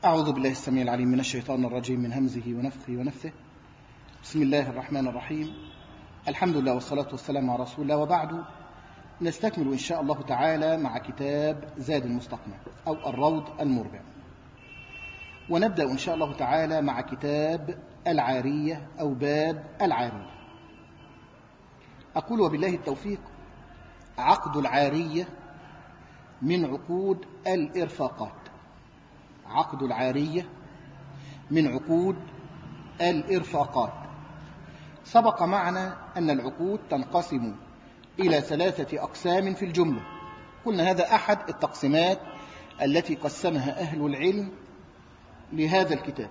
أعوذ بالله السميع العليم من الشيطان الرجيم من همزه ونفخه ونفثه بسم الله الرحمن الرحيم الحمد لله والصلاة والسلام على رسول الله وبعد نستكمل إن شاء الله تعالى مع كتاب زاد المستقنع أو الروض المربع ونبدأ إن شاء الله تعالى مع كتاب العارية أو باب العارية أقول وبالله التوفيق عقد العارية من عقود الإرفاقات عقد العارية من عقود الإرفاقات سبق معنا أن العقود تنقسم إلى ثلاثة أقسام في الجملة قلنا هذا أحد التقسيمات التي قسمها أهل العلم لهذا الكتاب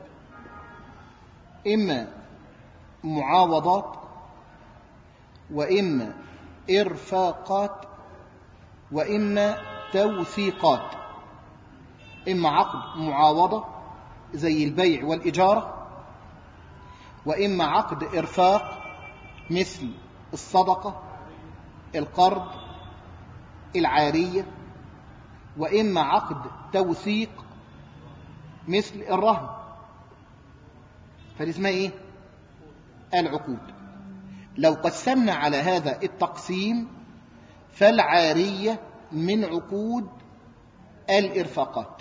إما معاوضات وإما إرفاقات وإما توثيقات إما عقد معاوضة زي البيع والإجارة وإما عقد إرفاق مثل الصدقة القرض العارية وإما عقد توثيق مثل الرهن فدي اسمها إيه؟ العقود لو قسمنا على هذا التقسيم فالعارية من عقود الإرفاقات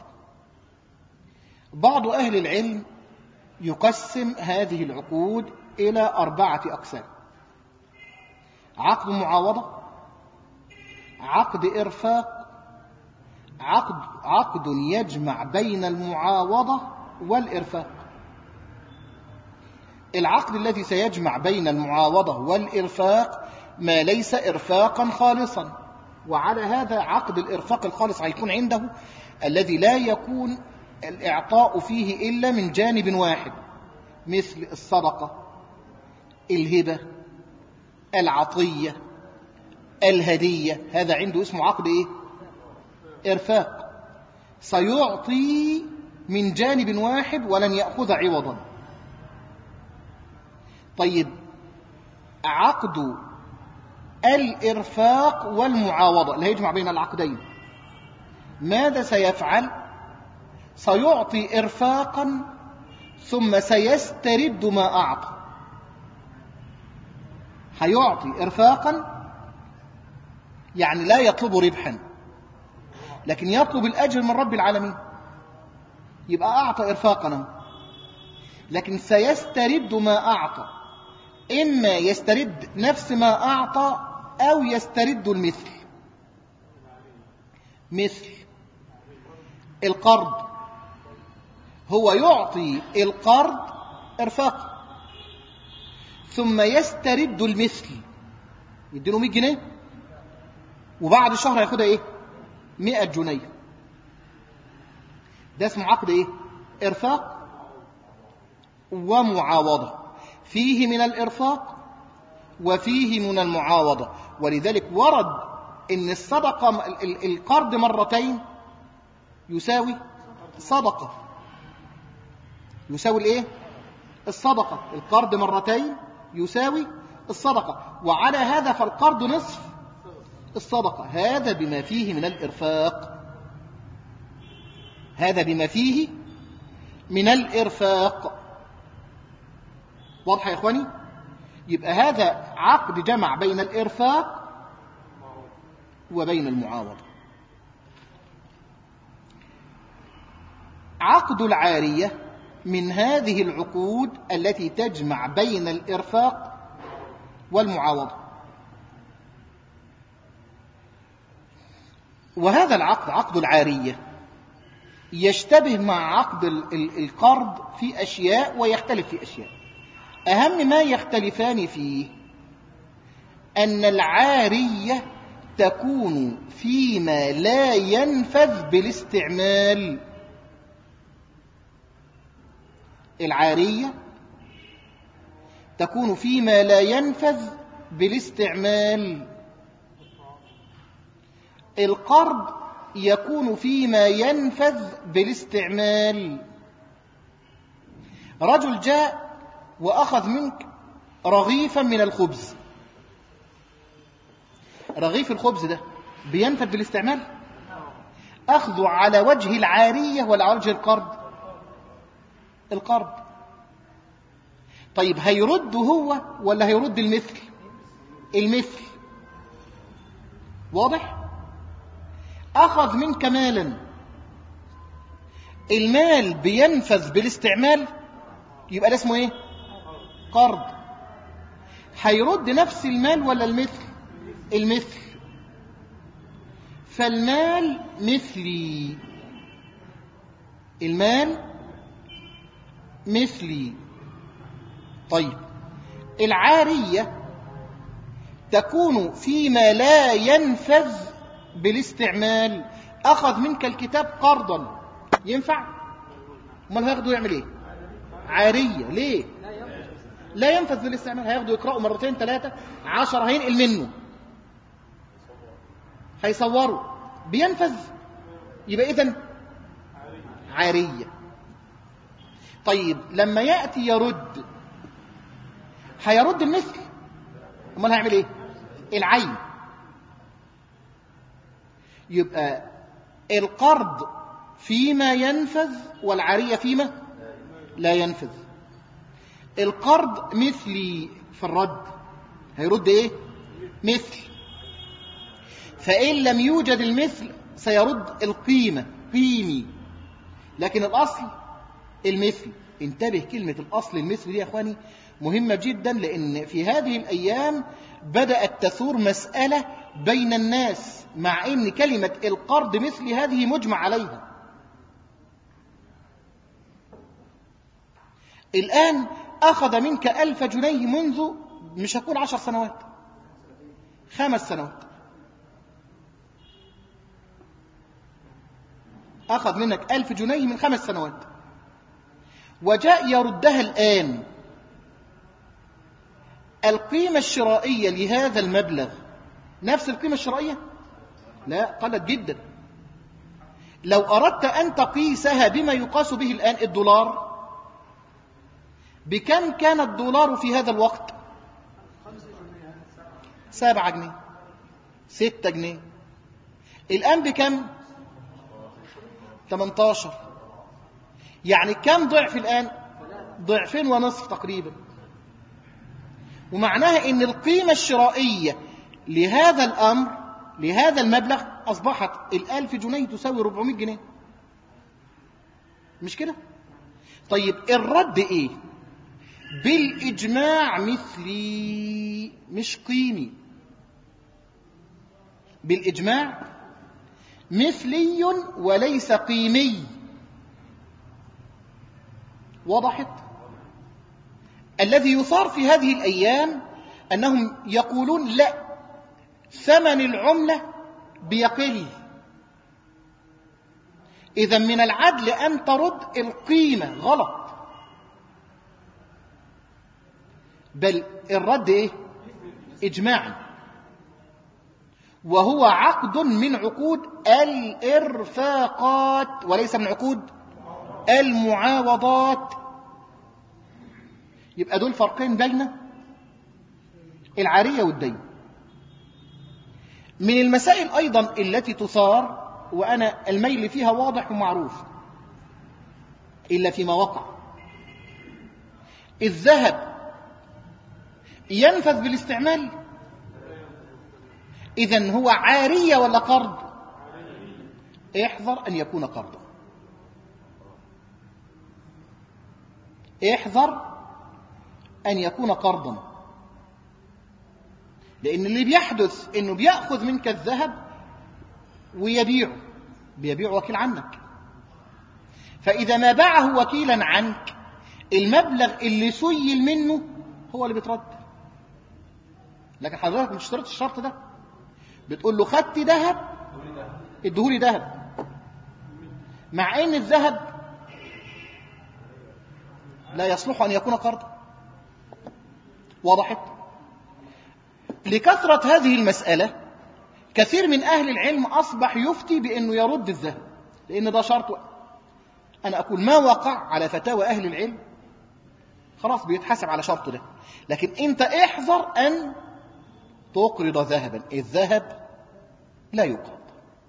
بعض أهل العلم يقسم هذه العقود إلى أربعة أقسام عقد معاوضة عقد إرفاق عقد, عقد يجمع بين المعاوضة والإرفاق العقد الذي سيجمع بين المعاوضة والإرفاق ما ليس إرفاقا خالصا وعلى هذا عقد الإرفاق الخالص هيكون عنده الذي لا يكون الإعطاء فيه إلا من جانب واحد مثل الصدقة الهبة العطية الهدية هذا عنده اسمه عقد إيه؟ إرفاق سيعطي من جانب واحد ولن يأخذ عوضا طيب عقد الإرفاق والمعاوضة اللي هيجمع بين العقدين ماذا سيفعل سيعطي إرفاقا ثم سيسترد ما أعطى هيعطي إرفاقا يعني لا يطلب ربحا لكن يطلب الأجر من رب العالمين يبقى أعطى إرفاقا لكن سيسترد ما أعطى إما يسترد نفس ما أعطى أو يسترد المثل مثل القرض هو يعطي القرض إرفاق ثم يسترد المثل يديله 100 جنيه وبعد شهر ياخدها ايه 100 جنيه ده اسمه عقد ايه ارفاق ومعاوضه فيه من الارفاق وفيه من المعاوضه ولذلك ورد ان الصدقه القرض مرتين يساوي صدقه يساوي الايه الصدقه القرض مرتين يساوي الصدقه وعلى هذا فالقرض نصف الصدقه هذا بما فيه من الارفاق هذا بما فيه من الارفاق واضح يا اخواني يبقى هذا عقد جمع بين الارفاق وبين المعاوضه عقد العاريه من هذه العقود التي تجمع بين الارفاق والمعاوضه وهذا العقد عقد العاريه يشتبه مع عقد القرض في اشياء ويختلف في اشياء أهم ما يختلفان فيه أن العارية تكون فيما لا ينفذ بالاستعمال العارية تكون فيما لا ينفذ بالاستعمال القرض يكون فيما ينفذ بالاستعمال رجل جاء وأخذ منك رغيفا من الخبز رغيف الخبز ده بينفد بالاستعمال أخذه على وجه العارية ولا على وجه القرض القرض طيب هيرد هو ولا هيرد المثل المثل واضح أخذ منك مالا المال بينفذ بالاستعمال يبقى ده اسمه ايه قرض هيرد نفس المال ولا المثل المثل فالمال مثلي المال مثلي طيب العارية تكون فيما لا ينفذ بالاستعمال أخذ منك الكتاب قرضا ينفع؟ امال هياخده يعمل ايه؟ عارية ليه؟ لا ينفذ بالاستعمال هياخده يقرأه مرتين ثلاثة عشر هينقل منه هيصوروا بينفذ يبقى إذن عارية طيب لما يأتي يرد هيرد المثل امال هيعمل ايه العين يبقى القرض فيما ينفذ والعارية فيما لا ينفذ القرض مثلي في الرد هيرد ايه مثل فإن لم يوجد المثل سيرد القيمة قيمي لكن الأصل المثل انتبه كلمة الأصل المثل دي يا أخواني مهمة جدا لأن في هذه الأيام بدأت تثور مسألة بين الناس مع أن كلمة القرض مثل هذه مجمع عليها الآن أخذ منك ألف جنيه منذ مش هقول عشر سنوات خمس سنوات أخذ منك ألف جنيه من خمس سنوات وجاء يردها الآن القيمة الشرائية لهذا المبلغ نفس القيمة الشرائية لا قلت جدا لو أردت أن تقيسها بما يقاس به الآن الدولار بكم كان الدولار في هذا الوقت سبعة جنيه ستة جنيه الآن بكم 18 يعني كم ضعف الآن ضعفين ونصف تقريبا ومعناها ان القيمة الشرائية لهذا الأمر لهذا المبلغ أصبحت الألف جنيه تساوي 400 جنيه مش كده طيب الرد إيه بالإجماع مثلي مش قيمي بالإجماع مثلي وليس قيمي وضحت الذي يثار في هذه الأيام أنهم يقولون لا ثمن العملة بيقل إذا من العدل أن ترد القيمة غلط بل الرد إيه؟ إجماعي وهو عقد من عقود الإرفاقات وليس من عقود المعاوضات يبقى دول فرقين بين العارية والدين من المسائل أيضا التي تثار وأنا الميل فيها واضح ومعروف إلا فيما وقع الذهب ينفذ بالاستعمال إذا هو عارية ولا قرض احذر أن يكون قرضا احذر أن يكون قرضا لأن اللي بيحدث أنه بيأخذ منك الذهب ويبيعه بيبيع وكيل عنك فإذا ما باعه وكيلا عنك المبلغ اللي سيل منه هو اللي بيترد لكن حضرتك مش اشترطت الشرط ده بتقول له خدت ذهب ادهولي ذهب مع ان الذهب لا يصلح ان يكون قرضا وضحت لكثرة هذه المسألة كثير من أهل العلم أصبح يفتي بأنه يرد الذهب لأن ده شرط أنا أقول ما وقع على فتاوى أهل العلم خلاص بيتحسب على شرطه ده لكن أنت احذر أن تقرض ذهبا الذهب لا يقرض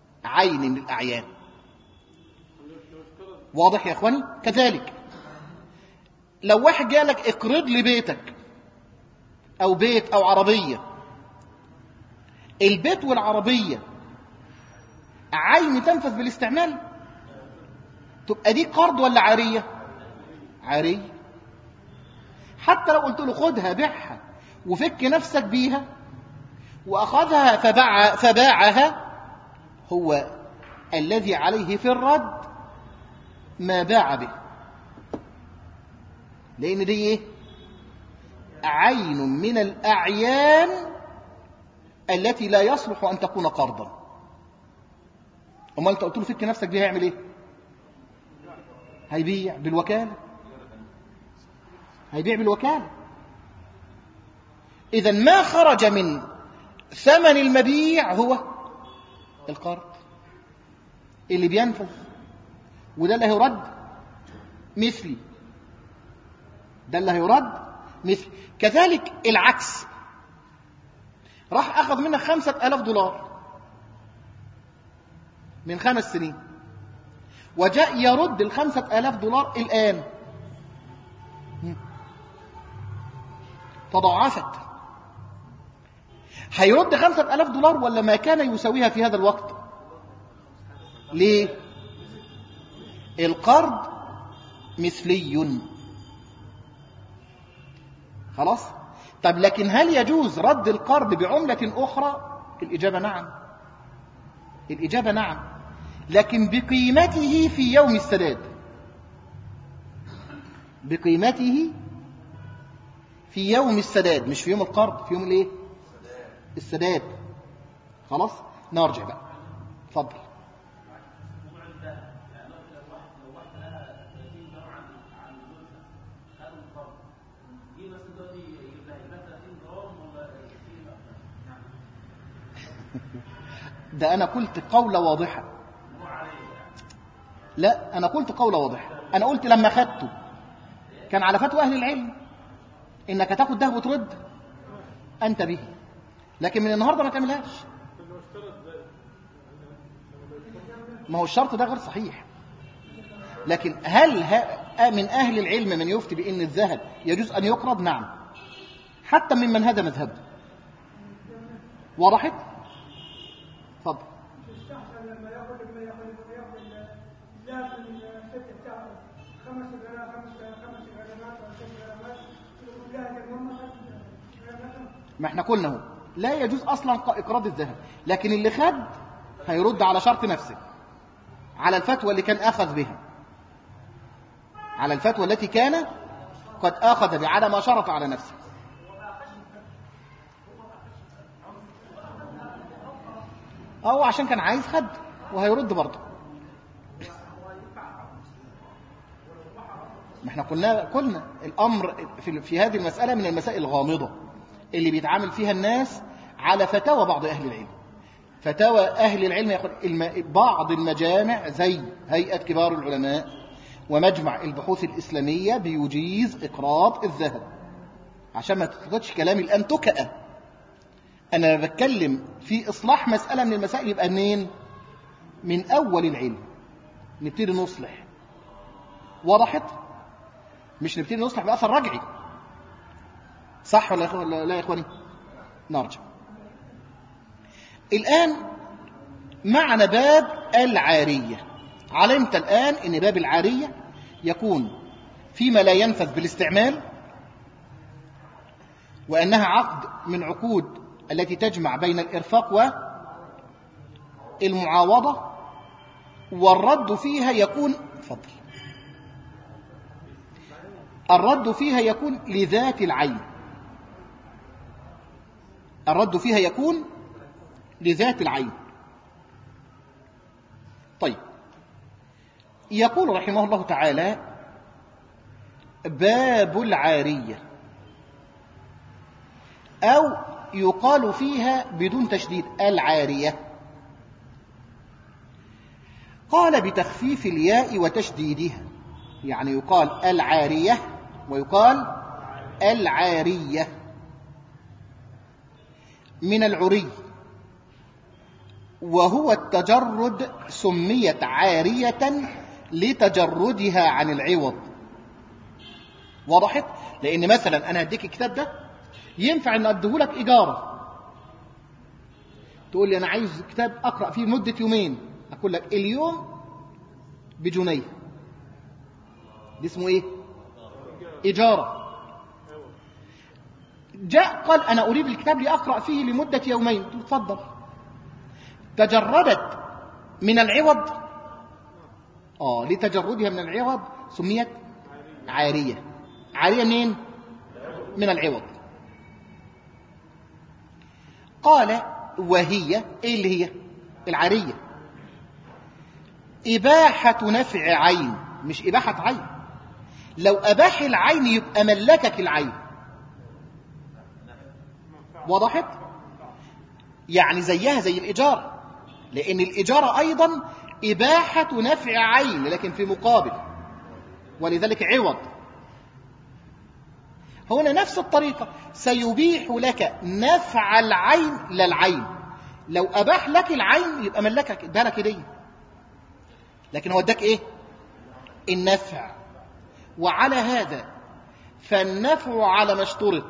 عين من الأعيان واضح يا أخواني كذلك لو واحد جالك اقرض لي بيتك او بيت او عربية البيت والعربية عين تنفذ بالاستعمال تبقى دي قرض ولا عارية عارية حتى لو قلت له خدها بيعها وفك نفسك بيها وأخذها فباع فباعها هو الذي عليه في الرد ما باع به لأن دي إيه؟ عين من الأعيان التي لا يصلح أن تكون قرضا أما أنت قلت له فك نفسك بيها هيعمل إيه هيبيع بالوكالة هيبيع بالوكالة إذا ما خرج من ثمن المبيع هو القرض اللي بينفذ وده اللي هيرد مثلي ده اللي هيرد مثلي كذلك العكس راح أخذ منك خمسة ألاف دولار من خمس سنين وجاء يرد الخمسة ألاف دولار الآن تضاعفت هيرد خمسة ألاف دولار ولا ما كان يساويها في هذا الوقت ليه القرض مثلي خلاص طب لكن هل يجوز رد القرض بعملة أخرى الإجابة نعم الإجابة نعم لكن بقيمته في يوم السداد بقيمته في يوم السداد مش في يوم القرض في يوم الايه السداد خلاص نرجع بقى اتفضل ده أنا قلت قولة واضحة لا أنا قلت قولة واضحة أنا قلت لما خدته كان على فتوى أهل العلم إنك تاخد ده وترد أنت به لكن من النهاردة ما تعملهاش ما هو الشرط ده غير صحيح لكن هل من أهل العلم من يفتي بأن الذهب يجوز أن يقرض نعم حتى ممن هذا مذهب وضحت اتفضل يستحسن لما ياخذ لما ياخذ ياخذ الذهب من الست بتاعته خمس غرامات خمس خمس غرامات او ست غرامات يقول لها المهم غرامات ما احنا قلنا اهو لا يجوز اصلا اقراض الذهب لكن اللي خد هيرد على شرط نفسه على الفتوى اللي كان اخذ بها على الفتوى التي كان قد اخذ بها على ما شرط على نفسه هو عشان كان عايز خد وهيرد برضه ما احنا قلنا قلنا الامر في, في هذه المساله من المسائل الغامضه اللي بيتعامل فيها الناس على فتاوى بعض اهل العلم فتاوى اهل العلم يقول الم... بعض المجامع زي هيئه كبار العلماء ومجمع البحوث الاسلاميه بيجيز اقراض الذهب عشان ما تاخدش كلامي الان تكأ أنا بتكلم في إصلاح مسألة من المسائل يبقى منين؟ من أول العلم نبتدي نصلح وضحت؟ مش نبتدي نصلح بأثر رجعي صح ولا لا يا إخواني؟ نرجع الآن معنا باب العارية علمت الآن أن باب العارية يكون فيما لا ينفذ بالاستعمال وأنها عقد من عقود التي تجمع بين الإرفاق والمعاوضة والرد فيها يكون فضل الرد فيها يكون لذات العين الرد فيها يكون لذات العين طيب يقول رحمه الله تعالى باب العارية أو يقال فيها بدون تشديد العارية قال بتخفيف الياء وتشديدها يعني يقال العارية ويقال العارية من العري وهو التجرد سميت عارية لتجردها عن العوض وضحت لان مثلا انا هديك الكتاب ده ينفع ان اديهولك ايجاره تقول لي انا عايز كتاب اقرا فيه مده يومين اقول لك اليوم بجنيه دي اسمه ايه اجاره جاء قال انا اريد الكتاب لاقرا فيه لمده يومين قلت له اتفضل تجردت من العوض اه لتجردها من العوض سميت عاريه عاريه منين من العوض قال وهي ايه اللي هي العاريه اباحه نفع عين مش اباحه عين لو اباح العين يبقى ملكك العين وضحت يعني زيها زي الإجارة لأن الإجارة أيضا إباحة نفع عين لكن في مقابل ولذلك عوض هنا نفس الطريقة سيبيح لك نفع العين للعين لو أباح لك العين يبقى ملكك ادها لك هدية لكن هو اداك ايه النفع وعلى هذا فالنفع على ما اشترط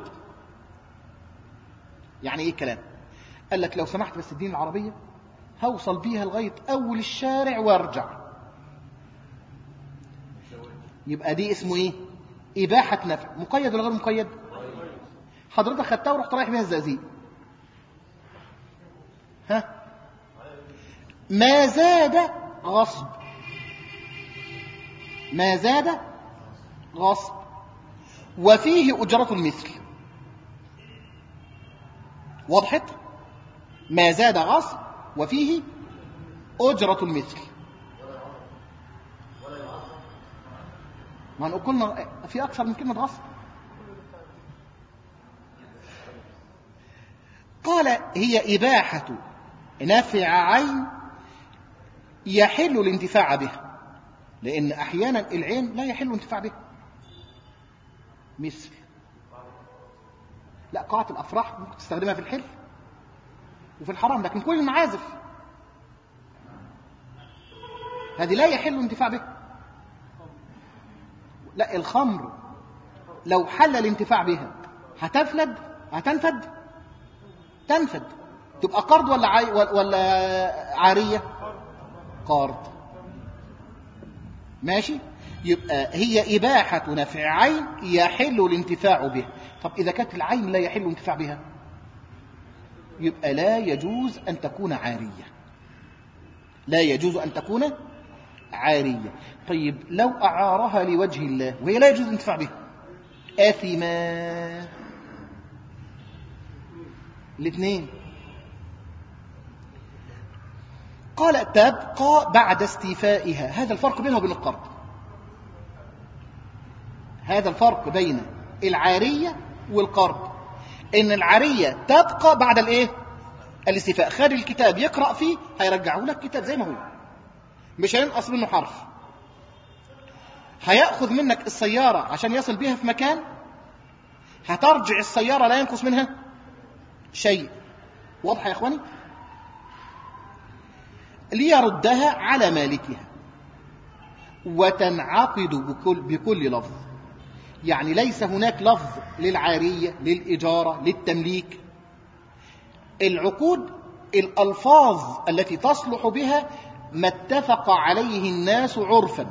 يعني ايه الكلام قال لك لو سمحت بس اديني العربيه هوصل بيها لغايه اول الشارع وارجع يبقى دي اسمه ايه اباحه نفع مقيد ولا غير مقيد حضرتك خدتها ورحت رايح بيها الزقازيق ها ما زاد غصب ما زاد غصب وفيه أجرة المثل وضحت ما زاد غصب وفيه أجرة المثل ما نقول قلنا في أكثر من كلمة غصب قال هي إباحة نفع عين يحل الانتفاع بها لأن أحيانا العين لا يحل الانتفاع بها مثل لا قاعة الأفراح ممكن تستخدمها في الحل وفي الحرام لكن كل المعازف هذه لا يحل الانتفاع بها لا الخمر لو حل الانتفاع بها هتفلد هتنفد تنفد تبقى قرض ولا عاي ولا عارية قرض ماشي يبقى هي إباحة نفع عين يحل الانتفاع به طب إذا كانت العين لا يحل الانتفاع بها يبقى لا يجوز أن تكون عارية لا يجوز أن تكون عارية طيب لو أعارها لوجه الله وهي لا يجوز الانتفاع بها آثما الاثنين قال تبقى بعد استيفائها هذا الفرق بينها وبين القرض هذا الفرق بين العارية والقرض ان العارية تبقى بعد الايه الاستيفاء خد الكتاب يقرأ فيه هيرجعه لك كتاب زي ما هو مش هينقص منه حرف هيأخذ منك السيارة عشان يصل بها في مكان هترجع السيارة لا ينقص منها شيء واضح يا اخواني ليردها على مالكها وتنعقد بكل, بكل لفظ يعني ليس هناك لفظ للعارية للإجارة للتمليك العقود الألفاظ التي تصلح بها ما اتفق عليه الناس عرفا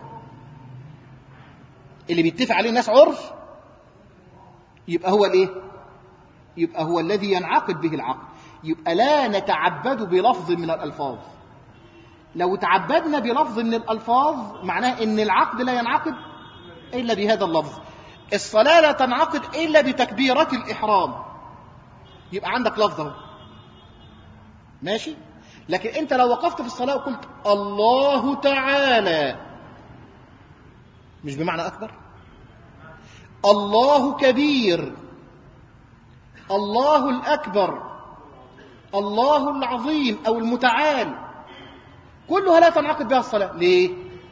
اللي بيتفق عليه الناس عرف يبقى هو الايه يبقى هو الذي ينعقد به العقد يبقى لا نتعبد بلفظ من الألفاظ لو تعبدنا بلفظ من الألفاظ معناه ان العقد لا ينعقد إلا بهذا اللفظ الصلاة لا تنعقد إلا بتكبيرة الإحرام يبقى عندك لفظه ماشي لكن انت لو وقفت في الصلاة وقلت الله تعالى مش بمعنى أكبر الله كبير الله الأكبر الله العظيم أو المتعال كلها لا تنعقد بها الصلاة ليه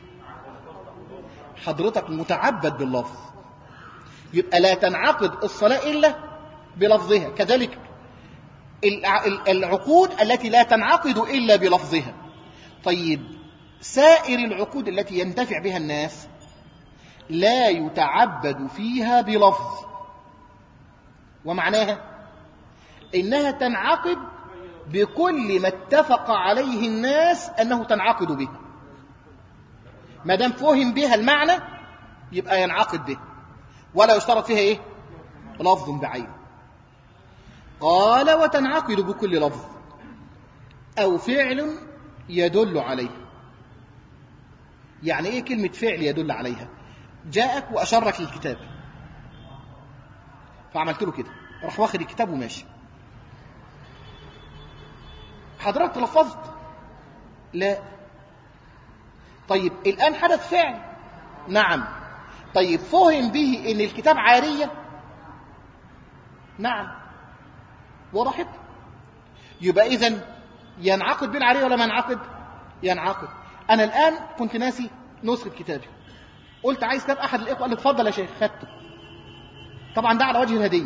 حضرتك متعبد باللفظ يبقى لا تنعقد الصلاة إلا بلفظها كذلك العقود التي لا تنعقد إلا بلفظها طيب سائر العقود التي ينتفع بها الناس لا يتعبد فيها بلفظ ومعناها إنها تنعقد بكل ما اتفق عليه الناس أنه تنعقد به ما دام فهم بها المعنى يبقى ينعقد به ولا يشترط فيها إيه لفظ بعينه قال وتنعقد بكل لفظ أو فعل يدل عليه يعني إيه كلمة فعل يدل عليها جاءك وأشرك للكتاب فعملت له كده راح واخد الكتاب وماشي حضرتك تلفظت لا طيب الآن حدث فعل نعم طيب فهم به ان الكتاب عارية نعم وضحت يبقى اذا ينعقد بالعارية ولا ما ينعقد ينعقد انا الآن كنت ناسي نسخة كتابي قلت عايز كتاب احد الاخوة قال لي اتفضل يا شيخ خدته طبعا ده على وجه الهدية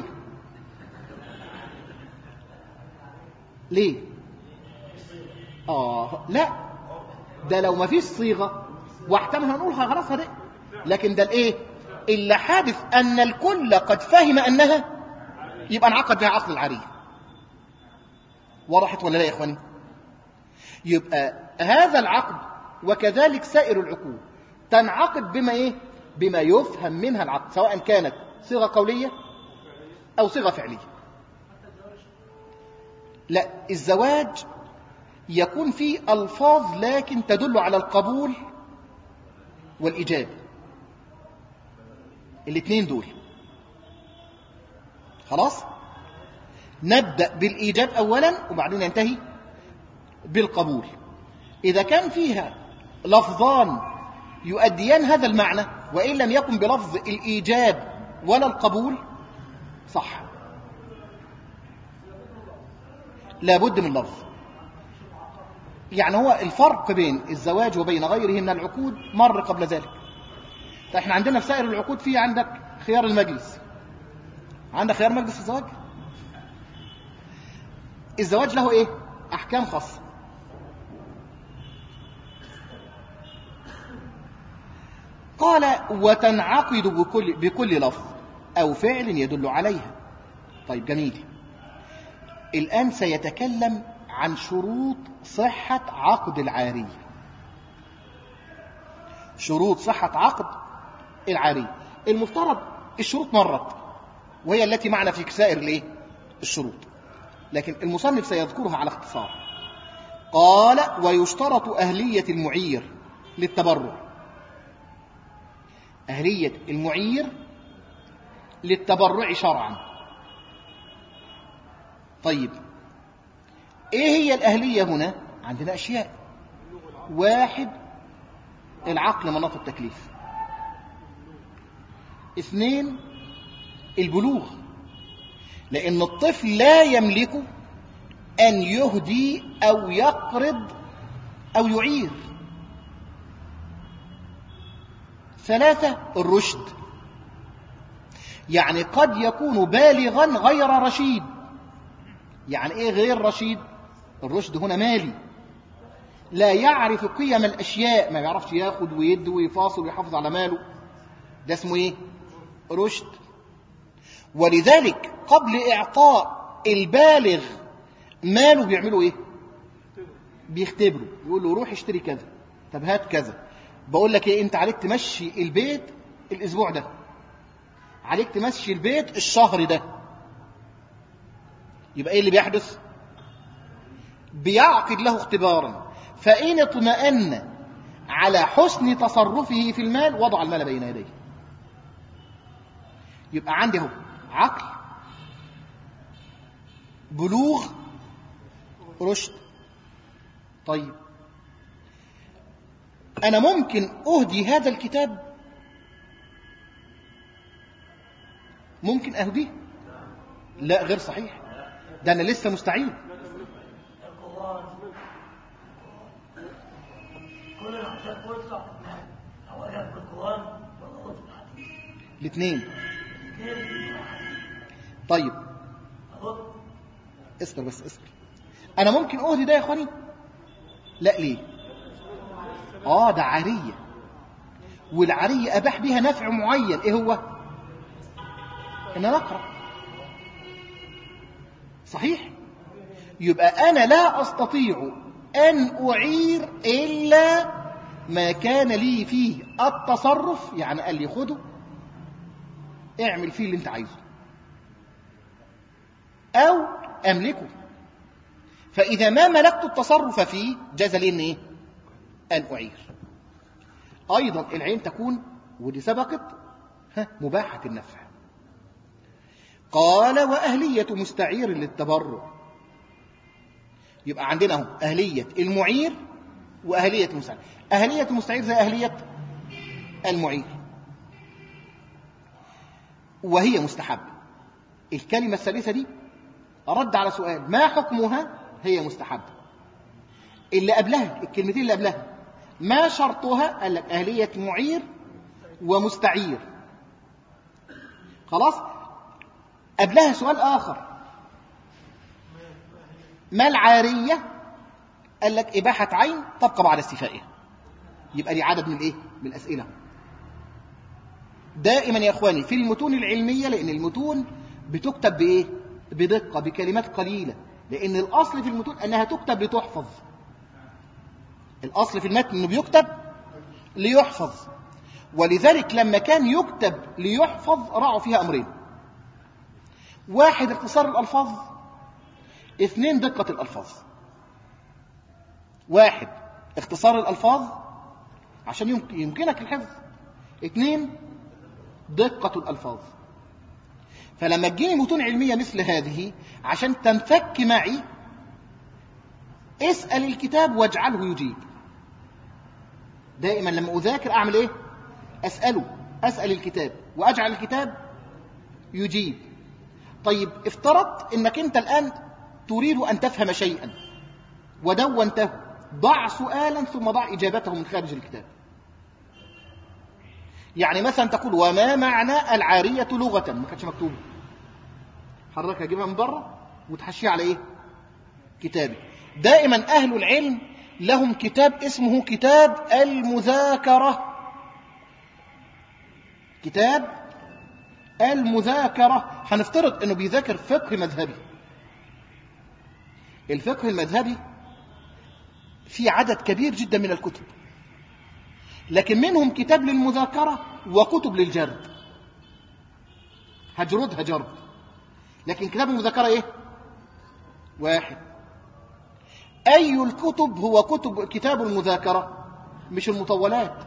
ليه آه لا ده لو ما فيش صيغة واحتمل هنقولها خلاص هدية لكن ده الايه اللي حادث ان الكل قد فهم انها يبقى انعقد بها عقد العرية وضحت ولا لا يا اخواني يبقى هذا العقد وكذلك سائر العقود تنعقد بما ايه بما يفهم منها العقد سواء كانت صيغة قولية او صيغة فعلية لا الزواج يكون فيه الفاظ لكن تدل على القبول والايجاب الاثنين دول خلاص نبدأ بالإيجاب أولا وبعدين ننتهي بالقبول إذا كان فيها لفظان يؤديان هذا المعنى وإن لم يكن بلفظ الإيجاب ولا القبول صح لابد من لفظ يعني هو الفرق بين الزواج وبين غيره من العقود مر قبل ذلك فاحنا عندنا في سائر العقود في عندك خيار المجلس عندك خيار مجلس الزواج الزواج له ايه احكام خاصه قال وتنعقد بكل بكل لفظ او فعل يدل عليها طيب جميل الان سيتكلم عن شروط صحه عقد العاريه شروط صحه عقد العارية المفترض الشروط مرت وهي التي معنا في سائر الايه الشروط لكن المصنف سيذكرها على اختصار قال ويشترط أهلية المعير للتبرع أهلية المعير للتبرع شرعا طيب ايه هي الأهلية هنا عندنا أشياء واحد العقل مناط التكليف اثنين البلوغ لأن الطفل لا يملك أن يهدي أو يقرض أو يعير ثلاثة الرشد يعني قد يكون بالغا غير رشيد يعني ايه غير رشيد الرشد هنا مالي لا يعرف قيم الأشياء ما يعرفش ياخد ويد ويفاصل ويحافظ على ماله ده اسمه ايه رشد ولذلك قبل إعطاء البالغ ماله بيعملوا إيه بيختبروا يقول له روح اشتري كذا طب هات كذا بقول لك إيه أنت عليك تمشي البيت الأسبوع ده عليك تمشي البيت الشهر ده يبقى إيه اللي بيحدث بيعقد له اختبارا فإن اطمأن على حسن تصرفه في المال وضع المال بين يديه يبقى عندي اهو عقل بلوغ رشد طيب أنا ممكن أهدي هذا الكتاب ممكن أهديه لا غير صحيح ده أنا لسه مستعين الاثنين طيب اصبر بس اصبر انا ممكن اهدي ده يا اخواني لا ليه اه ده عاريه والعارية أباح بها نفع معين إيه هو إن أنا أقرأ صحيح يبقى أنا لا أستطيع أن أعير إلا ما كان لي فيه التصرف يعني قال لي خده اعمل فيه اللي انت عايزه أو أملكه فإذا ما ملكت التصرف فيه جاز لي إن إيه؟ أن أعير أيضا العين تكون ودي سبقت ها مباحة النفع قال وأهلية مستعير للتبرع يبقى عندنا اهو أهلية المعير وأهلية المستعير أهلية المستعير زي أهلية المعير وهي مستحب الكلمة الثالثة دي رد على سؤال ما حكمها هي مستحب اللي قبلها الكلمتين اللي قبلها ما شرطها قال لك أهلية معير ومستعير خلاص قبلها سؤال آخر ما العارية قال لك إباحة عين تبقى بعد استيفائها يبقى دي عدد من الإيه؟ من الأسئلة دائما يا إخواني في المتون العلمية لأن المتون بتكتب بإيه؟ بدقة بكلمات قليلة لأن الأصل في المتون أنها تكتب لتحفظ الأصل في المتن أنه بيكتب ليحفظ ولذلك لما كان يكتب ليحفظ رعوا فيها أمرين واحد اختصار الألفاظ اثنين دقة الألفاظ واحد اختصار الألفاظ عشان يمكنك الحفظ اثنين دقة الألفاظ فلما تجيني متون علمية مثل هذه عشان تنفك معي اسأل الكتاب واجعله يجيب دائما لما أذاكر أعمل إيه أسأله أسأل الكتاب وأجعل الكتاب يجيب طيب افترضت أنك أنت الآن تريد أن تفهم شيئا ودونته ضع سؤالا ثم ضع إجابته من خارج الكتاب يعني مثلا تقول وما معنى العارية لغة ما كانتش مكتوبة حضرتك هجيبها من بره وتحشيها على ايه كتابي دائما أهل العلم لهم كتاب اسمه كتاب المذاكرة كتاب المذاكرة هنفترض انه بيذاكر فقه مذهبي الفقه المذهبي في عدد كبير جدا من الكتب لكن منهم كتاب للمذاكرة وكتب للجرد هجردها جرد لكن كتاب المذاكرة ايه واحد أي الكتب هو كتب كتاب المذاكرة مش المطولات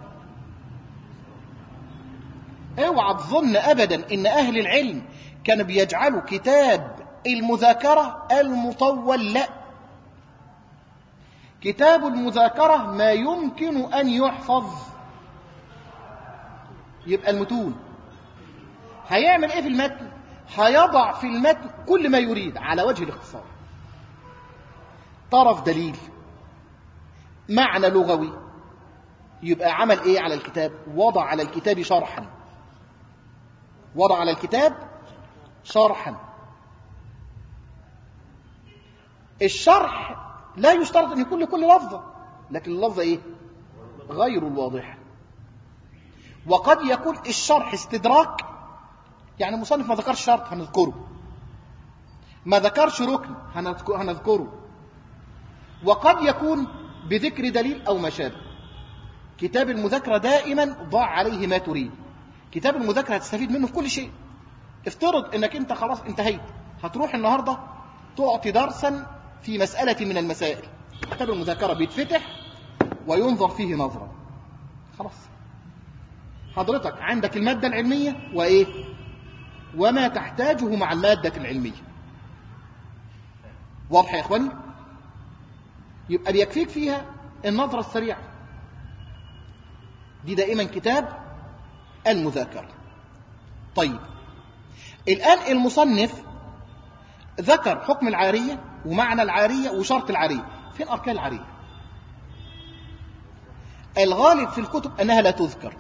اوعى تظن أبدا إن أهل العلم كانوا بيجعلوا كتاب المذاكرة المطول لا كتاب المذاكرة ما يمكن أن يحفظ يبقى المتون هيعمل ايه في المتن هيضع في المتن كل ما يريد على وجه الاختصار طرف دليل معنى لغوي يبقى عمل ايه على الكتاب وضع على الكتاب شرحا وضع على الكتاب شرحا الشرح لا يشترط ان يكون لكل لفظه لكن اللفظه ايه غير الواضحه وقد يكون الشرح استدراك يعني المصنف ما ذكرش شرط هنذكره ما ذكرش ركن هنذكره وقد يكون بذكر دليل أو ما شابه كتاب المذاكرة دائما ضع عليه ما تريد كتاب المذاكرة هتستفيد منه في كل شيء افترض انك انت خلاص انتهيت هتروح النهاردة تعطي درسا في مسألة من المسائل كتاب المذاكرة بيتفتح وينظر فيه نظرا خلاص حضرتك عندك المادة العلمية وإيه وما تحتاجه مع المادة العلمية واضح يا إخواني يبقى بيكفيك فيها النظرة السريعة دي دائما كتاب المذاكرة طيب الآن المصنف ذكر حكم العارية ومعنى العارية وشرط العارية فين أركان العارية الغالب في الكتب أنها لا تذكر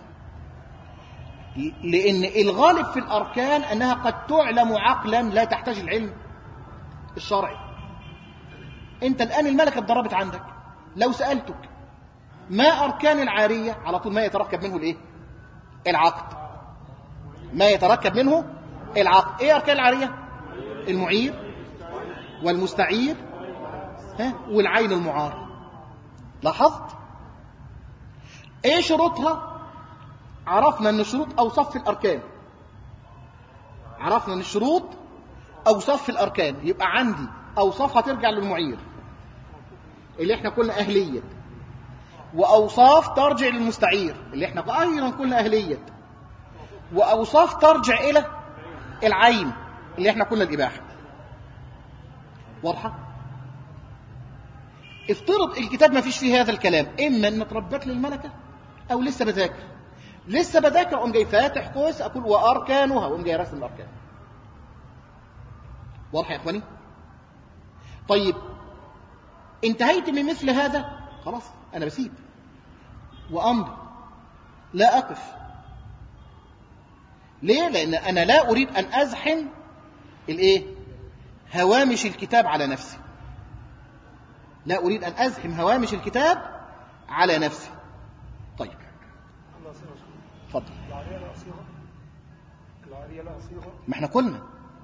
لأن الغالب في الأركان أنها قد تعلم عقلا لا تحتاج العلم الشرعي أنت الآن الملكة اتضربت عندك لو سألتك ما أركان العارية على طول ما يتركب منه الإيه؟ العقد ما يتركب منه العقد ايه اركان العاريه المعير والمستعير ها والعين المعار لاحظت ايه شروطها عرفنا ان الشروط اوصاف في الاركان عرفنا ان الشروط اوصاف في الاركان يبقى عندي اوصافها ترجع للمعير اللي احنا قلنا اهليه واوصاف ترجع للمستعير اللي احنا ايضا قلنا اهليه واوصاف ترجع الى العين اللي احنا قلنا الاباحه واضحه افترض الكتاب ما فيش فيه هذا الكلام اما ان اتربت للملكه او لسه بذاكر لسه بذاكر اقوم جاي فاتح قوس اقول واركانها اقوم جاي راسم الاركان واضح يا اخواني طيب انتهيت من مثل هذا خلاص انا بسيب وامضي لا اقف ليه لان انا لا اريد ان ازحم الايه هوامش الكتاب على نفسي لا اريد ان ازحم هوامش الكتاب على نفسي طيب الله صيغة شو؟ اتفضل العارية لها صيغة العارية لها صيغة ما احنا قلنا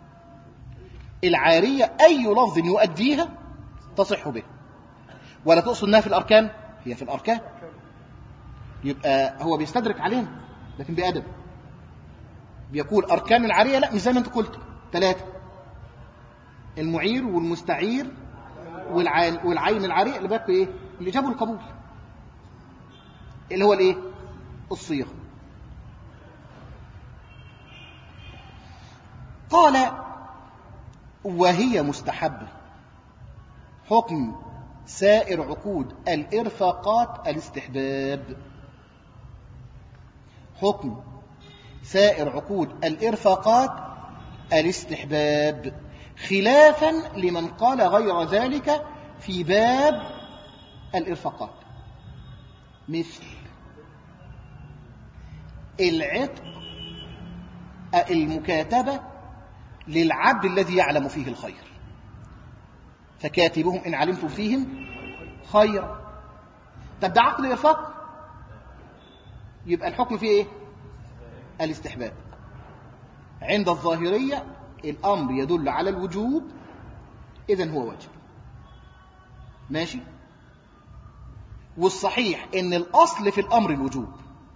العارية أي لفظ يؤديها تصح به ولا تقصد انها في الأركان هي في الأركان يبقى هو بيستدرك علينا لكن بأدب بيقول أركان العارية لا مش زي ما أنت قلت ثلاثة المعير والمستعير والعين, والعين العارية اللي باقي إيه اللي جابوا القبول اللي هو الإيه الصيغة قال وهي مستحبة حكم سائر عقود الإرفاقات الاستحباب حكم سائر عقود الإرفاقات الاستحباب خلافا لمن قال غير ذلك في باب الإرفاقات مثل العتق المكاتبة للعبد الذي يعلم فيه الخير فكاتبهم إن علمتم فيهم خيرا طب ده عقد إرفاق يبقى الحكم فيه إيه الاستحباب عند الظاهرية الأمر يدل على الوجوب إذن هو واجب ماشي والصحيح ان الاصل في الامر الوجوب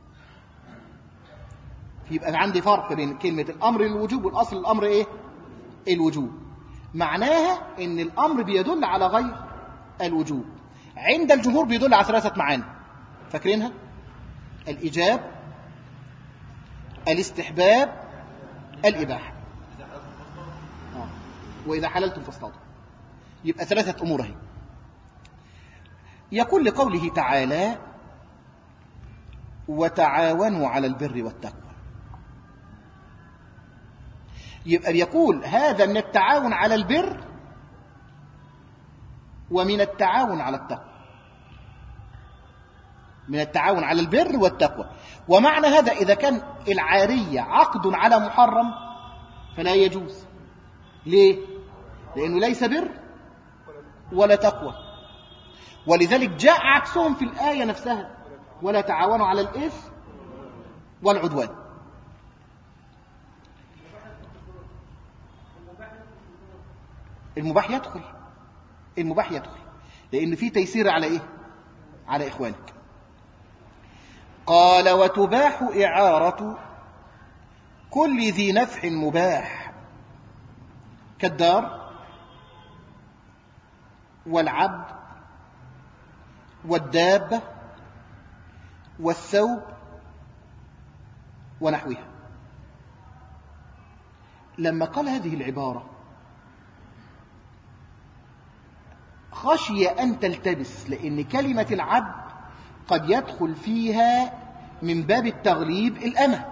يبقى عندي فرق بين كلمة الامر الوجوب والاصل الامر ايه الوجوب معناها ان الامر بيدل على غير الوجوب عند الجمهور بيدل على ثلاثة معاني فاكرينها الايجاب الاستحباب الاباحة آه. واذا حللتم فاصطادوا يبقى ثلاثة امور اهي يقول لقوله تعالى وتعاونوا على البر والتقوى يبقى بيقول هذا من التعاون على البر ومن التعاون على التقوى من التعاون على البر والتقوى ومعنى هذا إذا كان العارية عقد على محرم فلا يجوز ليه؟ لأنه ليس بر ولا تقوى ولذلك جاء عكسهم في الآية نفسها ولا تعاونوا على الإثم والعدوان المباح يدخل المباح يدخل لأن في تيسير على إيه على إخوانك قال وتباح إعارة كل ذي نفع مباح كالدار والعبد والدابة والثوب ونحوها لما قال هذه العبارة خشي أن تلتبس لأن كلمة العبد قد يدخل فيها من باب التغليب الأمة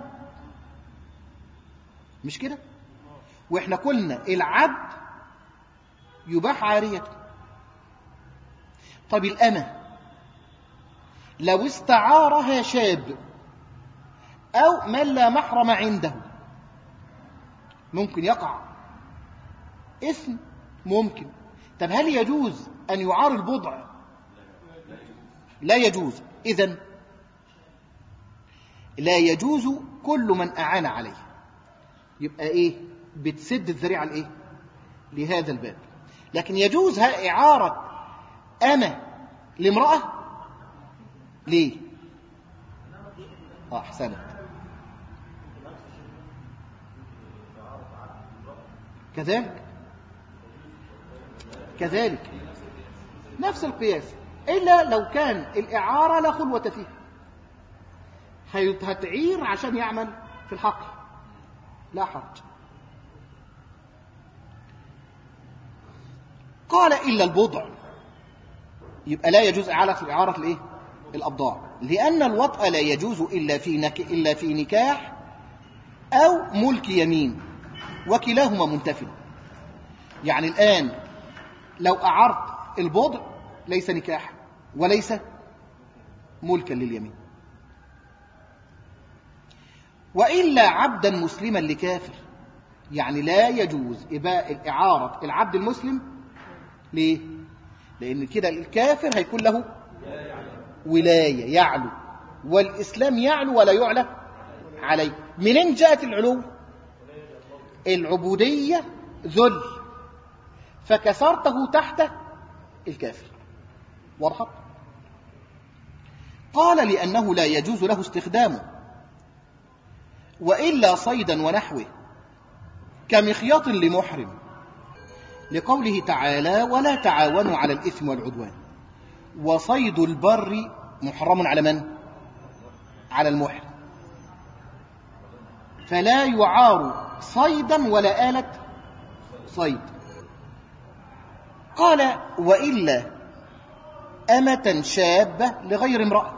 مش كده وإحنا قلنا العبد يباح عاريته طب الأمة لو استعارها شاب أو من لا محرم عنده ممكن يقع اسم ممكن طب هل يجوز أن يعار البضع لا يجوز إذن لا يجوز كل من أعان عليه يبقى إيه بتسد الذريعة لإيه لهذا الباب لكن يجوز ها إعارة أنا لامرأة ليه آه أحسنت كذلك كذلك نفس القياس إلا لو كان الإعارة لا خلوة فيها هيت- هتعير عشان يعمل في الحقل لا حرج قال إلا البضع يبقى لا يجوز إعارة إعارة الإيه؟ الأبضاع لأن الوطأ لا يجوز إلا في نك... إلا في نكاح أو ملك يمين وكلاهما منتفل يعني الآن لو أعرت البضع ليس نكاح وليس ملكا لليمين وإلا عبدا مسلما لكافر يعني لا يجوز إباء إعارة العبد المسلم ليه؟ لأن كده الكافر هيكون له ولاية يعلو والإسلام يعلو ولا يعلى عليه منين جاءت العلو العبودية ذل فكسرته تحت الكافر واضحة قال لأنه لا يجوز له استخدامه وإلا صيدا ونحوه كمخياط لمحرم لقوله تعالى ولا تعاونوا على الإثم والعدوان وصيد البر محرم على من؟ على المحرم فلا يعار صيدا ولا آلة صيد قال وإلا أمة شابة لغير امرأة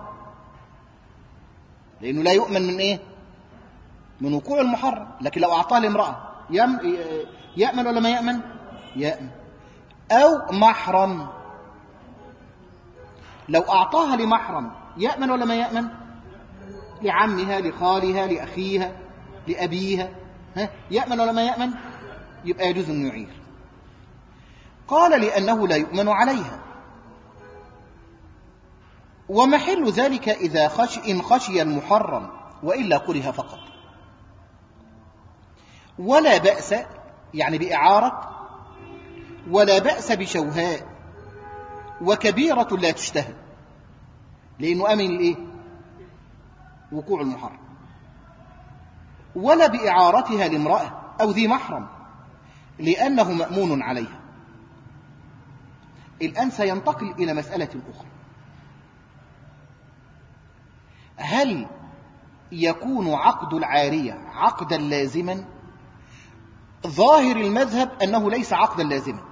لأنه لا يؤمن من إيه؟ من وقوع المحرم لكن لو أعطاه لامرأة يم يأمن ولا ما يأمن؟ يأمن أو محرم لو أعطاها لمحرم يأمن ولا ما يأمن؟ لعمها لخالها لأخيها لأبيها ها؟ يأمن ولا ما يأمن؟ يبقى يجوز أن يعير قال لأنه لا يؤمن عليها ومحل ذلك إذا خش إن خشي المحرم وإلا كره فقط ولا بأس يعني بإعارة ولا بأس بشوهاء وكبيرة لا تشتهى لأنه أمن الإيه؟ وقوع المحرم ولا بإعارتها لامرأة أو ذي محرم لأنه مأمون عليها الآن سينتقل إلى مسألة أخرى هل يكون عقد العارية عقدا لازما ظاهر المذهب أنه ليس عقدا لازما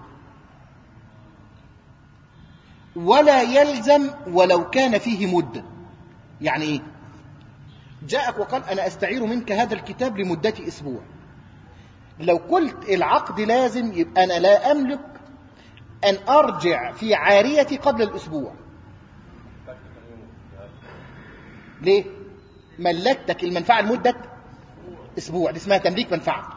ولا يلزم ولو كان فيه مدة يعني إيه جاءك وقال أنا أستعير منك هذا الكتاب لمدة أسبوع لو قلت العقد لازم يبقى أنا لا أملك أن أرجع في عاريتي قبل الأسبوع ليه؟ ملكتك المنفعة لمدة أسبوع دي اسمها تمليك منفعة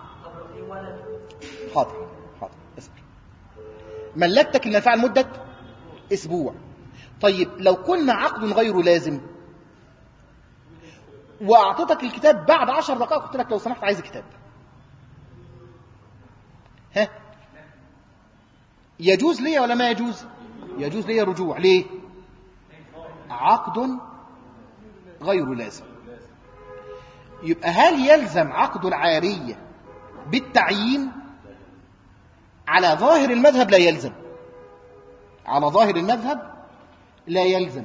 حاضر حاضر اصبر ملكتك المنفعة لمدة أسبوع طيب لو قلنا عقد غير لازم وأعطيتك الكتاب بعد عشر دقائق قلت لك لو سمحت عايز كتاب ها يجوز لي ولا ما يجوز يجوز لي رجوع ليه عقد غير لازم يبقى هل يلزم عقد العارية بالتعيين على ظاهر المذهب لا يلزم على ظاهر المذهب لا يلزم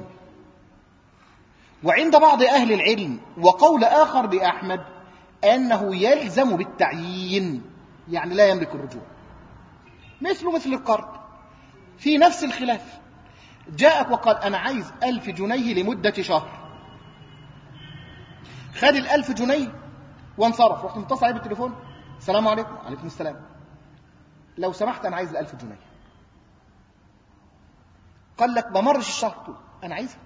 وعند بعض أهل العلم وقول آخر لأحمد أنه يلزم بالتعيين يعني لا يملك الرجوع مثله مثل القرض في نفس الخلاف جاءك وقال أنا عايز ألف جنيه لمدة شهر خد الألف جنيه وانصرف رحت متصل عليه بالتليفون السلام عليكم عليكم السلام لو سمحت أنا عايز الألف جنيه قال لك ما مرش الشهر قلت له أنا عايزها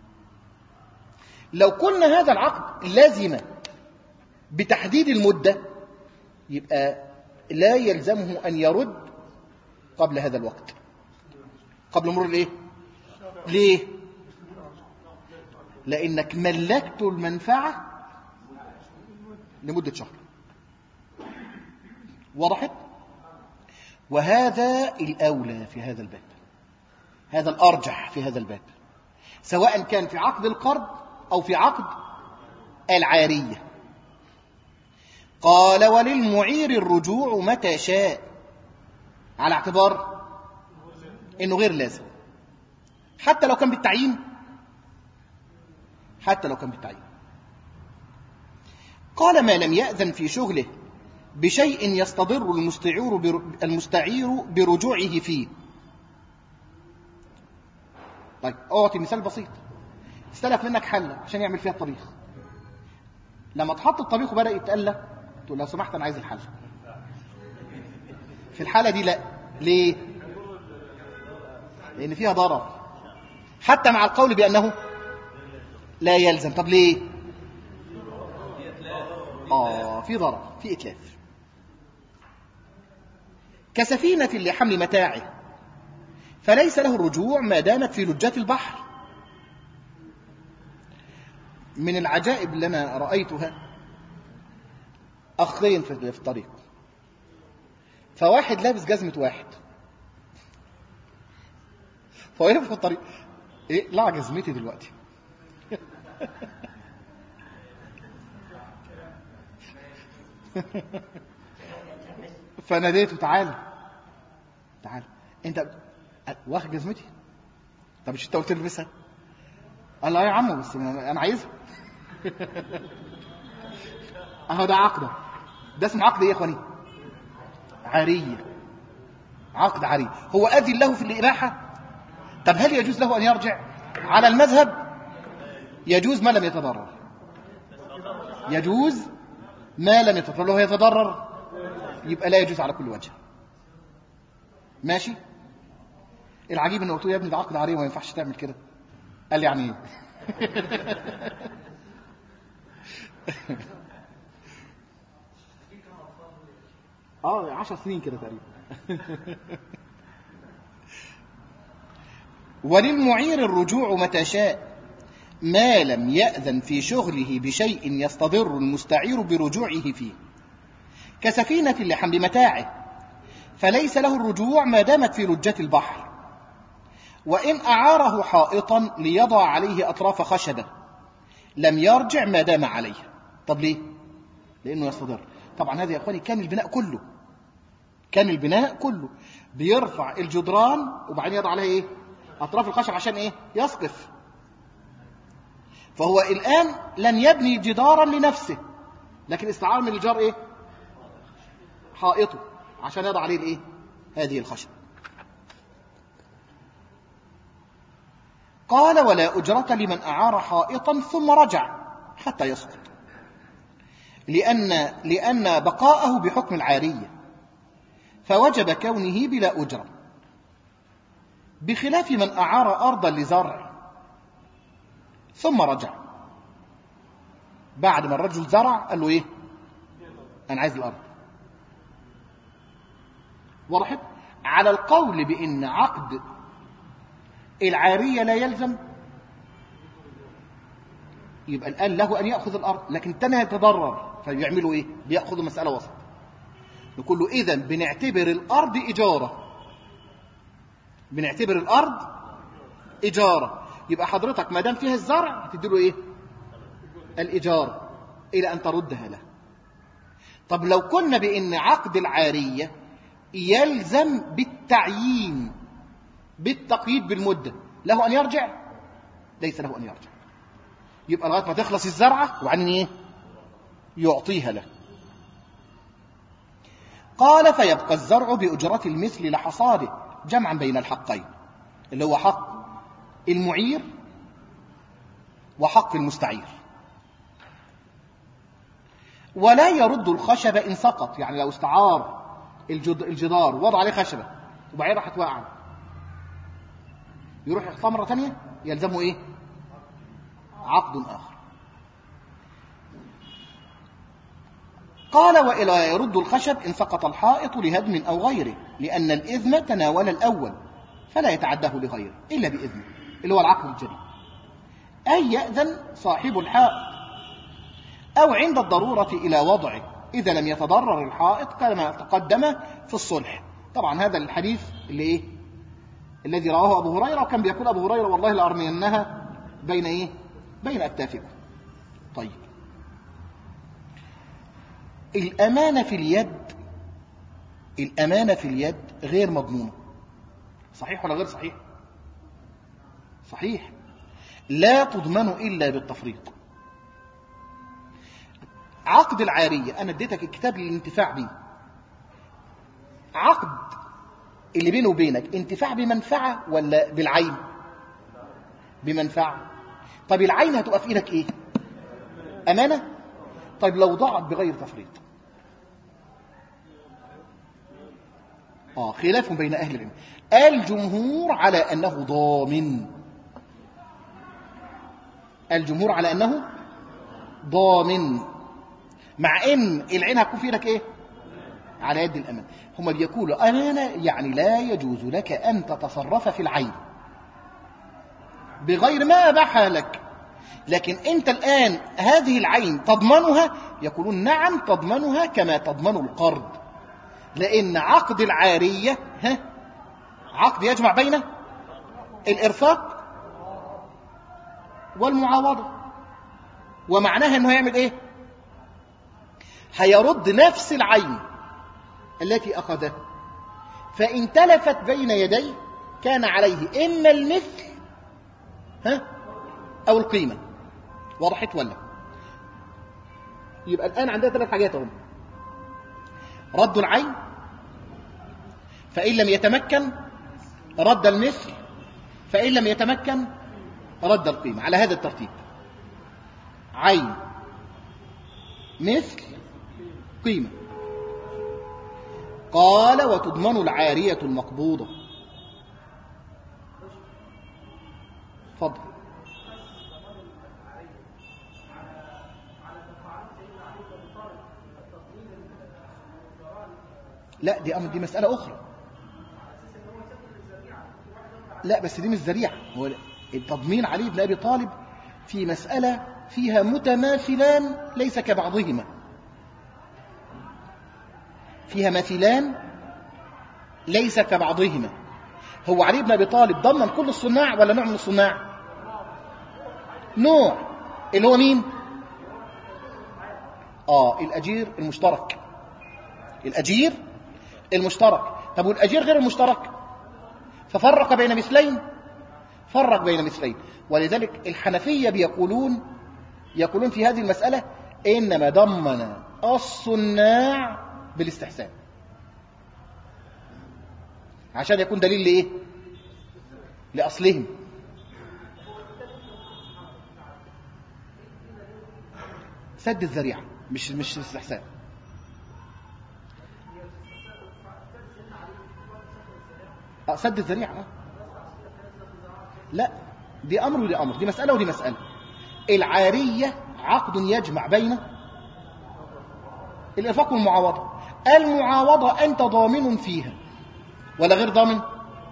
لو قلنا هذا العقد لازم بتحديد المدة يبقى لا يلزمه أن يرد قبل هذا الوقت قبل مرور الايه ليه لانك ملكت المنفعة لمدة شهر وضحت وهذا الأولى في هذا الباب هذا الأرجح في هذا الباب سواء كان في عقد القرض أو في عقد العارية قال وللمعير الرجوع متى شاء على اعتبار انه غير لازم حتى لو كان بالتعيين حتى لو كان بالتعيين قال ما لم يأذن في شغله بشيء يستضر المستعير بر... المستعير برجوعه فيه طيب اعطي مثال بسيط استلف منك حله عشان يعمل فيها الطبيخ لما تحط الطبيخ وبدا يتقلى تقول لو سمحت انا عايز الحله في الحاله دي لا ليه لان فيها ضرر حتى مع القول بانه لا يلزم طب ليه اه في ضرر في اتلاف كسفينة لحمل متاعه فليس له الرجوع ما دامت في لجات البحر من العجائب اللي أنا رأيتها أخين في الطريق فواحد لابس جزمة واحد فوقف في الطريق ايه لع جزمتي دلوقتي فناديته تعالى تعالى انت واخد جزمتي طب مش انت قلت لي البسها قال لا يا عم بس انا عايزها اهو ده عقده ده اسمه عقد ايه يا اخواني عاريه عقد عاريه هو اذن له في الاباحه طب هل يجوز له ان يرجع على المذهب يجوز ما لم يتضرر يجوز ما لم يتضرر له يتضرر يبقى لا يجوز على كل وجه ماشي العجيب انه قلت له يا ابني ده عقد عاريه وما ينفعش تعمل كده قال لي يعني ايه اه 10 سنين كده تقريبا وللمعير الرجوع متى شاء ما لم يأذن في شغله بشيء يستضر المستعير برجوعه فيه كسفينة لحمل متاعه فليس له الرجوع ما دامت في لجة البحر وإن أعاره حائطا ليضع عليه أطراف خشبة لم يرجع ما دام عليه طب ليه؟ لأنه يستضر طبعا هذا يا أخواني كان البناء كله كان البناء كله بيرفع الجدران وبعدين يضع عليها ايه اطراف الخشب عشان ايه يسقف فهو الان لن يبني جدارا لنفسه لكن استعار من الجار ايه حائطه عشان يضع عليه الايه هذه الخشب قال ولا أجرة لمن أعار حائطا ثم رجع حتى يسقط لأن, لأن بقاءه بحكم العارية فوجب كونه بلا أجرة بخلاف من أعار أرضا لزرع ثم رجع بعد ما الرجل زرع قال له إيه أنا عايز الأرض وضحت على القول بأن عقد العارية لا يلزم يبقى الآن له أن يأخذ الأرض لكن التاني يتضرر فيعملوا إيه بيأخذوا مسألة وسط نقول له إذا بنعتبر الأرض إجارة بنعتبر الأرض إجارة يبقى حضرتك ما دام فيها الزرع هتدي له إيه الإجارة إلى أن تردها له طب لو كنا بأن عقد العارية يلزم بالتعيين بالتقييد بالمدة له أن يرجع ليس له أن يرجع يبقى لغاية ما تخلص الزرعة وبعدين إيه يعطيها له قال فيبقى الزرع بأجرة المثل لحصاده جمعا بين الحقين اللي هو حق المعير وحق المستعير ولا يرد الخشب إن سقط يعني لو استعار الجدار وضع عليه خشبة وبعدين راحت واقعة يروح يحطها مرة ثانية يلزمه إيه عقد آخر قال وإلا يرد الخشب إن سقط الحائط لهدم أو غيره لأن الإذن تناول الأول فلا يتعداه لغيره إلا بإذنه اللي هو العقد الجديد أي يأذن صاحب الحائط أو عند الضرورة إلى وضعه إذا لم يتضرر الحائط كما تقدم في الصلح طبعا هذا الحديث اللي إيه الذي رواه أبو هريرة وكان بيقول أبو هريرة والله لأرمينها بين إيه بين أكتافكم طيب الأمانة في اليد الأمانة في اليد غير مضمونة صحيح ولا غير صحيح صحيح لا تضمن إلا بالتفريط عقد العارية أنا اديتك الكتاب للانتفاع به عقد اللي بينه وبينك انتفاع بمنفعة ولا بالعين بمنفعة طيب العين هتبقى في ايدك ايه أمانة طيب لو ضاعت بغير تفريط آه خلاف بين أهل العلم الجمهور على أنه ضامن الجمهور على أنه ضامن مع ان العين هتكون في ايدك ايه على يد الأمان هم بيقولوا أمانة يعني لا يجوز لك أن تتصرف في العين بغير ما أباحها لك لكن أنت الآن هذه العين تضمنها يقولون نعم تضمنها كما تضمن القرض لأن عقد العارية ها عقد يجمع بين الإرفاق والمعاوضة ومعناها أنه يعمل إيه هيرد نفس العين التي أخذها فإن تلفت بين يديه كان عليه إما المثل ها أو القيمة وضحت ولا يبقى الآن عندها ثلاث حاجات هم رد العين فإن لم يتمكن رد المثل فإن لم يتمكن رد القيمة على هذا الترتيب عين مثل قيمة قال وتضمن العارية المقبوضة فضل لا دي أمر دي مسألة أخرى لا بس دي مش ذريعة هو التضمين علي بن أبي طالب في مسألة فيها متماثلان ليس كبعضهما فيها مثلان ليس كبعضهما هو علي بن أبي طالب ضمن كل الصناع ولا نوع من الصناع نوع اللي هو مين آه الأجير المشترك الأجير المشترك طب والأجير غير المشترك ففرق بين مثلين فرق بين مثلين ولذلك الحنفية بيقولون يقولون في هذه المسألة إنما ضمن الصناع بالاستحسان عشان يكون دليل لإيه لأصلهم سد الذريعة مش مش استحسان اه سد الذريعة اه لا دي أمر ودي أمر دي مسألة ودي مسألة العارية عقد يجمع بين الإرفاق والمعاوضة المعاوضة أنت ضامن فيها ولا غير ضامن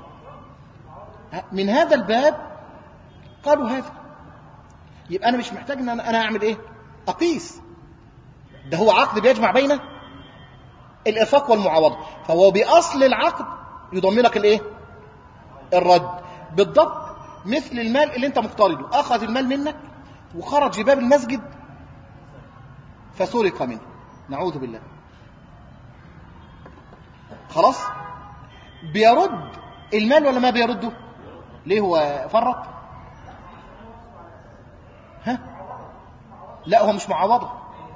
من هذا الباب قالوا هذا يبقى أنا مش محتاج أن أنا أعمل إيه أقيس ده هو عقد بيجمع بين الإرفاق والمعاوضة فهو بأصل العقد يضمنك الإيه الرد بالضبط مثل المال اللي انت مقترضه أخذ المال منك وخرج باب المسجد فسرق منه نعوذ بالله خلاص بيرد المال ولا ما بيرده ليه هو فرط ها لا هو مش معوضة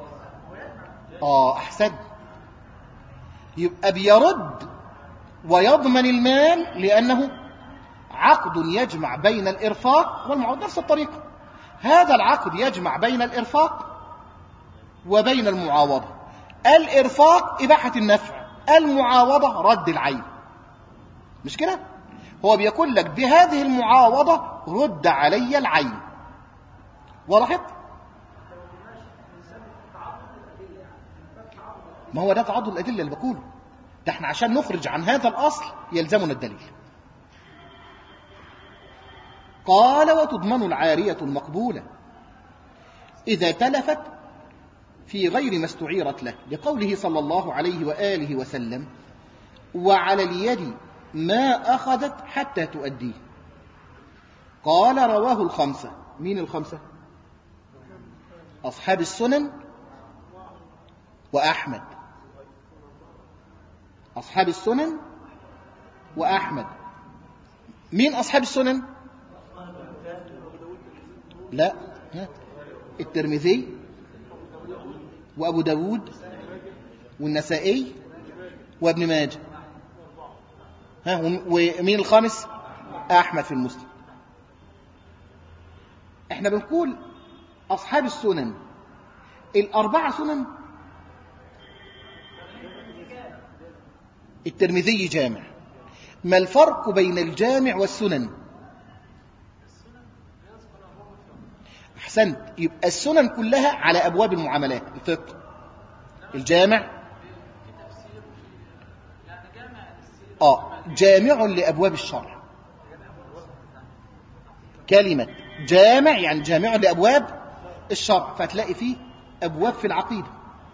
اه احسن يبقى بيرد ويضمن المال لأنه عقد يجمع بين الإرفاق والمعوض نفس الطريقة هذا العقد يجمع بين الإرفاق وبين المعاوضة الإرفاق إباحة النفع المعاوضة رد العين مش كده هو بيقول لك بهذه المعاوضة رد علي العين وضحت ما هو ده تعضد الأدلة اللي بقوله ده احنا عشان نخرج عن هذا الأصل يلزمنا الدليل قال وتضمن العارية المقبولة إذا تلفت في غير ما استعيرت له لقوله صلى الله عليه وآله وسلم وعلى اليد ما أخذت حتى تؤديه قال رواه الخمسة مين الخمسة أصحاب السنن وأحمد أصحاب السنن وأحمد مين أصحاب السنن لا ها. الترمذي وأبو داود والنسائي وابن ماجه ها ومين الخامس أحمد في المسلم احنا بنقول أصحاب السنن الأربعة سنن الترمذي جامع ما الفرق بين الجامع والسنن أحسنت يبقى السنن كلها على أبواب المعاملات الفقه الجامع آه جامع لأبواب الشرع كلمة جامع يعني جامع لأبواب الشرع فتلاقي فيه أبواب في العقيدة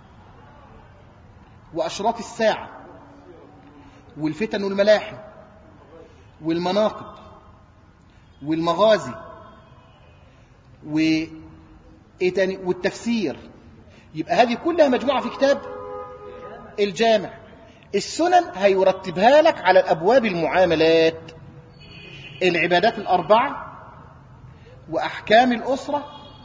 وأشراط الساعة والفتن والملاحم والمناقب والمغازي و إيه تاني والتفسير يبقى هذه كلها مجموعة في كتاب الجامع السنن هيرتبها لك على الأبواب المعاملات العبادات الأربعة وأحكام الأسرة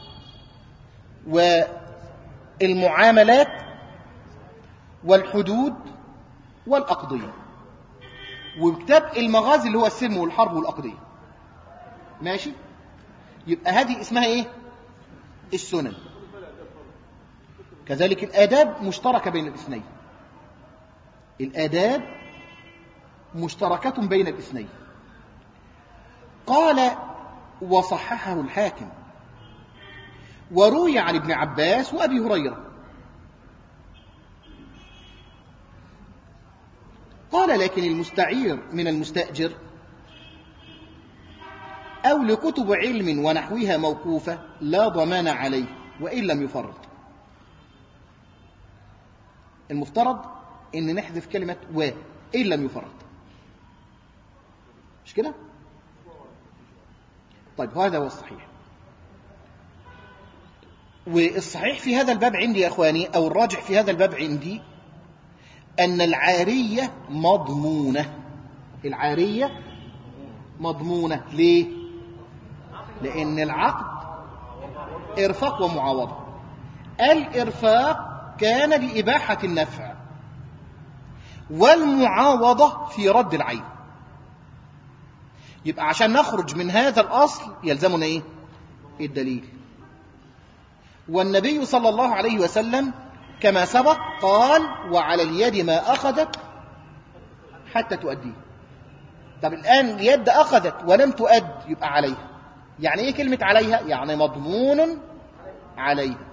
والمعاملات والحدود والأقضية وكتاب المغازي اللي هو السلم والحرب والأقضية ماشي يبقى هذه اسمها ايه السنن كذلك الآداب مشتركة بين الاثنين الآداب مشتركة بين الاثنين قال وصححه الحاكم وروي عن ابن عباس وأبي هريرة قال لكن المستعير من المستأجر أو لكتب علم ونحوها موقوفة لا ضمان عليه وإن لم يفرط المفترض ان نحذف كلمة و إن لم يفرط مش كده طيب هذا هو الصحيح والصحيح في هذا الباب عندي يا أخواني أو الراجح في هذا الباب عندي أن العارية مضمونة العارية مضمونة ليه لأن العقد إرفاق ومعاوضة الإرفاق كان لإباحة النفع والمعاوضة في رد العين يبقى عشان نخرج من هذا الأصل يلزمنا إيه الدليل والنبي صلى الله عليه وسلم كما سبق قال وعلى اليد ما أخذت حتى تؤديه طب الآن اليد أخذت ولم تؤد يبقى عليها يعني إيه كلمة عليها يعني مضمون عليها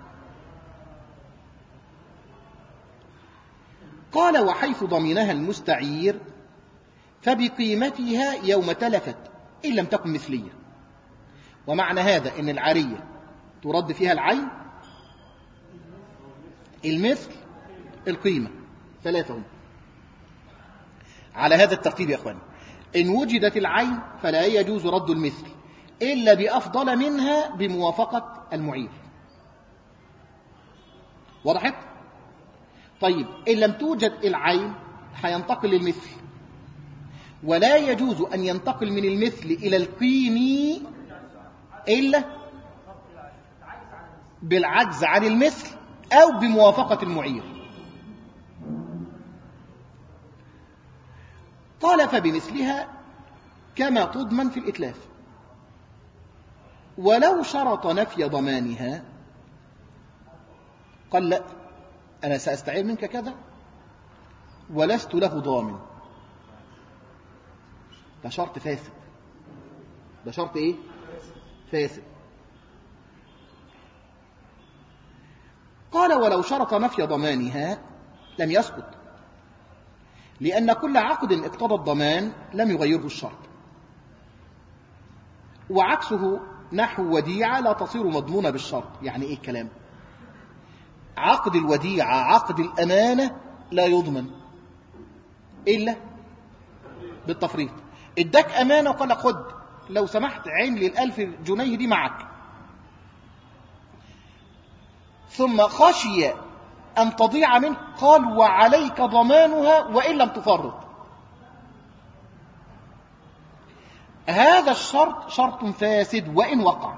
قال وحيث ضمنها المستعير فبقيمتها يوم تلفت إن لم تكن مثلية ومعنى هذا أن العارية ترد فيها العين المثل القيمة ثلاثة هم على هذا الترتيب يا أخواني إن وجدت العين فلا يجوز رد المثل إلا بأفضل منها بموافقة المعير وضحت؟ طيب إن لم توجد العين هينتقل للمثل ولا يجوز أن ينتقل من المثل إلى القيم إلا بالعجز عن المثل أو بموافقة المعير قال فبمثلها كما تضمن في الإتلاف ولو شرط نفي ضمانها قال لا أنا سأستعير منك كذا ولست له ضامن ده شرط فاسد ده شرط ايه فاسد قال ولو شرط نفي ضمانها لم يسقط لأن كل عقد اقتضى الضمان لم يغيره الشرط وعكسه نحو وديعة لا تصير مضمونة بالشرط يعني ايه الكلام عقد الوديعة عقد الأمانة لا يضمن إلا بالتفريط اداك أمانة وقال لك خد لو سمحت عين لي الألف جنيه دي معك ثم خشي أن تضيع منه قال وعليك ضمانها وإن لم تفرط هذا الشرط شرط فاسد وإن وقع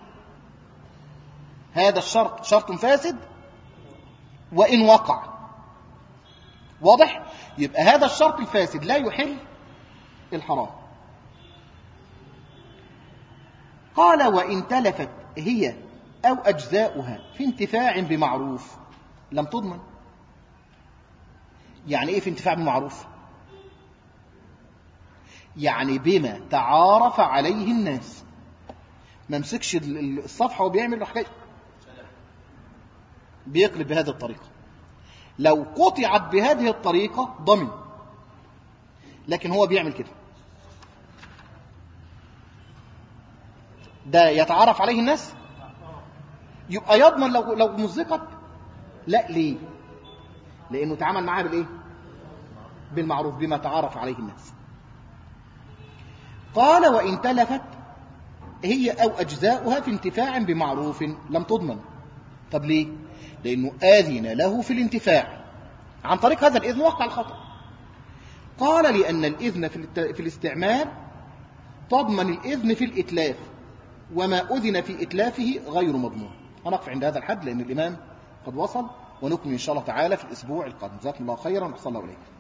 هذا الشرط شرط فاسد وإن وقع واضح يبقى هذا الشرط الفاسد لا يحل الحرام قال وإن تلفت هي أو أجزاؤها في انتفاع بمعروف لم تضمن يعني إيه في انتفاع بمعروف يعني بما تعارف عليه الناس ما مسكش الصفحة وبيعمل له حكاية بيقلب بهذه الطريقة لو قطعت بهذه الطريقة ضمن لكن هو بيعمل كده ده يتعرف عليه الناس يبقى يضمن لو لو مزقت لا ليه لانه تعامل معاها بالايه بالمعروف بما تعارف عليه الناس قال وان تلفت هي او اجزاؤها في انتفاع بمعروف لم تضمن طب ليه لانه اذن له في الانتفاع عن طريق هذا الاذن وقع الخطا قال لان الاذن في في الاستعمال تضمن الاذن في الاتلاف وما اذن في اتلافه غير مضمون هنقف عند هذا الحد لان الامام قد وصل ونكمل ان شاء الله تعالى في الاسبوع القادم جزاكم الله خيرا واحسن الله اليكم